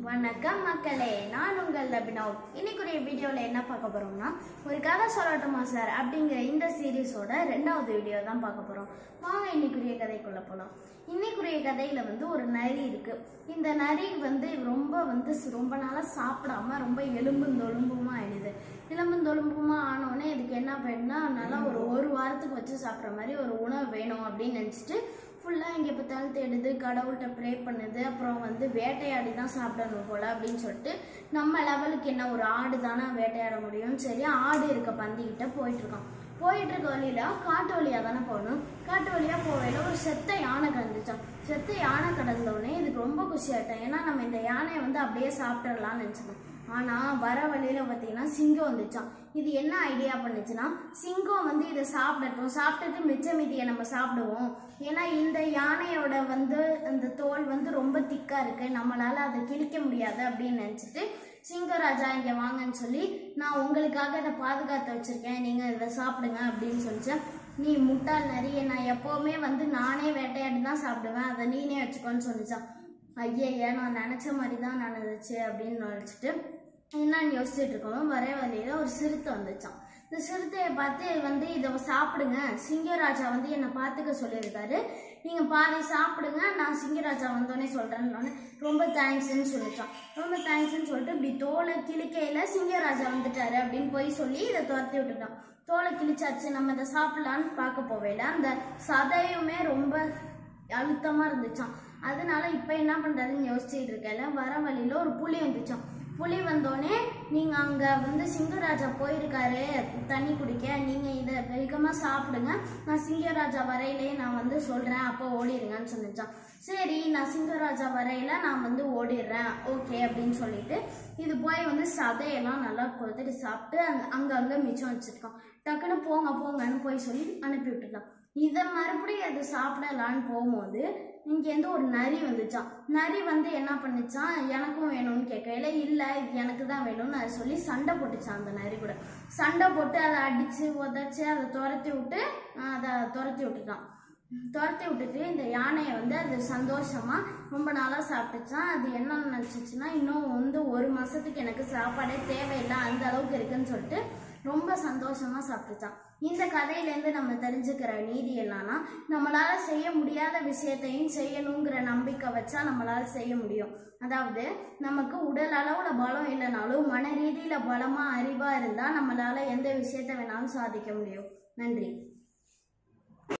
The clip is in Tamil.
வணக்கம் மக்களே நான் உங்கள் லபினவ் இன்னைக்குரிய வீடியோவில் என்ன பார்க்க போறோம்னா ஒரு கதை சொல்லட்டுமா சார் அப்படிங்கிற இந்த சீரீஸோட ரெண்டாவது வீடியோ தான் பார்க்க போறோம் வாங்க இன்னைக்குரிய கதைக்குள்ள போகலாம் இன்னைக்குரிய கதையில வந்து ஒரு நரி இருக்கு இந்த நரி வந்து ரொம்ப வந்து ஸ்- ரொம்ப நாளாக சாப்பிடாம ரொம்ப எலும்பும் தொலும்புமா ஆயிடுது எலும்பும் தொலும்புமா ஆனோடனே இதுக்கு என்ன பண்ணா நல்லா ஒரு ஒரு வாரத்துக்கு வச்சு சாப்பிட்ற மாதிரி ஒரு உணவு வேணும் அப்படின்னு நினச்சிட்டு ஃபுல்லாக இங்கே பார்த்தாலும் தேடுது கடவுள்கிட்ட ப்ரே பண்ணுது அப்புறம் வந்து வேட்டையாடி தான் சாப்பிடணும் போல் அப்படின்னு சொல்லிட்டு நம்ம லெவலுக்கு என்ன ஒரு ஆடு தானே வேட்டையாட முடியும் சரி ஆடு இருக்க பந்திக்கிட்ட போயிட்டு இருக்கான் போயிட்டு இருக்க வழியில காட்டு வழியாக தானே போகணும் காட்டு வழியாக போகையில ஒரு செத்த யானை கடந்துச்சான் செத்த யானை கடந்தோடனே இதுக்கு ரொம்ப குஷியாயிட்டேன் ஏன்னா நம்ம இந்த யானையை வந்து அப்படியே சாப்பிட்டுடலாம்னு நினச்சிட்டோம் ஆனால் வர வழியில் பார்த்தீங்கன்னா சிங்கம் வந்துச்சான் இது என்ன ஐடியா பண்ணுச்சுன்னா சிங்கம் வந்து இதை சாப்பிடட்டும் சாப்பிட்டுட்டு மிச்ச மீதியை நம்ம சாப்பிடுவோம் ஏன்னா இந்த யானையோட வந்து அந்த தோல் வந்து ரொம்ப திக்காக இருக்கு நம்மளால அதை கிழிக்க முடியாது அப்படின்னு நினச்சிட்டு சிங்கராஜா இங்கே வாங்கன்னு சொல்லி நான் உங்களுக்காக இதை பாதுகாத்து வச்சிருக்கேன் நீங்கள் இதை சாப்பிடுங்க அப்படின்னு சொல்லிச்சேன் நீ முட்டாள் நிறைய நான் எப்போவுமே வந்து நானே வேட்டையாடி தான் சாப்பிடுவேன் அதை நீனே வச்சுக்கோன்னு சொல்லிச்சான் ஐயய்யா நான் நினச்ச மாதிரி தான் நடந்துச்சு அப்படின்னு நினச்சிட்டு என்னன்னு யோசிச்சுட்டு இருக்கோம் வர வழியில ஒரு சிறுத்தை வந்துச்சான் இந்த சிறுத்தையை பார்த்து வந்து இதை சாப்பிடுங்க சிங்கராஜா வந்து என்னை பார்த்துக்க சொல்லியிருக்காரு நீங்கள் பாதி சாப்பிடுங்க நான் சிங்கராஜா வந்தோடனே சொல்கிறேன்னு ரொம்ப தேங்க்ஸ்ன்னு சொல்லிச்சான் ரொம்ப தேங்க்ஸ்ன்னு சொல்லிட்டு இப்படி தோலை கிழிக்கையில் சிங்கராஜா வந்துட்டாரு அப்படின்னு போய் சொல்லி இதை துரத்தி விட்டுட்டான் தோலை கிழிச்சாச்சு நம்ம இதை சாப்பிடலான்னு பார்க்க போவேல அந்த சதையுமே ரொம்ப அழுத்தமாக இருந்துச்சான் அதனால இப்போ என்ன பண்ணுறதுன்னு யோசிச்சுட்டு இருக்கல வர வழியில் ஒரு புலி வந்துச்சான் புலி வந்தோடனே நீங்கள் அங்கே வந்து சிங்கராஜா போயிருக்காரு தண்ணி குடிக்க நீங்கள் இதை வேகமாக சாப்பிடுங்க நான் சிங்கராஜா வரையிலே நான் வந்து சொல்கிறேன் அப்போ ஓடிடுங்கன்னு சொன்னிச்சான் சரி நான் சிங்கராஜா வரையில நான் வந்து ஓடிடுறேன் ஓகே அப்படின்னு சொல்லிட்டு இது போய் வந்து சதையெல்லாம் நல்லா கொடுத்துட்டு சாப்பிட்டு அங்க அங்கங்கே மிச்சம் வச்சுருக்கோம் டக்குன்னு போங்க போங்கன்னு போய் சொல்லி அனுப்பி விட்டுட்டான் இதை மறுபடியும் அது சாப்பிடலான்னு போகும்போது இங்கேருந்து ஒரு நரி வந்துச்சான் நரி வந்து என்ன பண்ணுச்சான் எனக்கும் வேணும்னு கேட்கல இல்லை இது எனக்கு தான் வேணும்னு அதை சொல்லி சண்டை போட்டுச்சான் அந்த நரி கூட சண்டை போட்டு அதை அடித்து உதச்சி அதை துரத்தி விட்டு ஆஹ், அதை துரத்தி விட்டுட்டான் துரத்தி விட்டுட்டு இந்த யானையை வந்து அது சந்தோஷமா ரொம்ப நாளாக சாப்பிட்டுச்சான் அது என்ன நினச்சிச்சுன்னா இன்னும் வந்து ஒரு மாசத்துக்கு எனக்கு சாப்பாடே தேவையில்லை அந்த அளவுக்கு இருக்குன்னு சொல்லிட்டு ரொம்ப சந்தோஷமா சாப்பிட்டுச்சான் இந்த கதையிலேருந்து நம்ம தெரிஞ்சுக்கிற நீதி என்னன்னா நம்மளால செய்ய முடியாத விஷயத்தையும் செய்யணுங்கிற நம்பிக்கை வச்சா நம்மளால செய்ய முடியும் அதாவது நமக்கு உடல் அளவுல பலம் இல்லைனாலும் மன ரீதியில பலமா அறிவா இருந்தா நம்மளால எந்த விஷயத்தை வேணாலும் சாதிக்க முடியும் நன்றி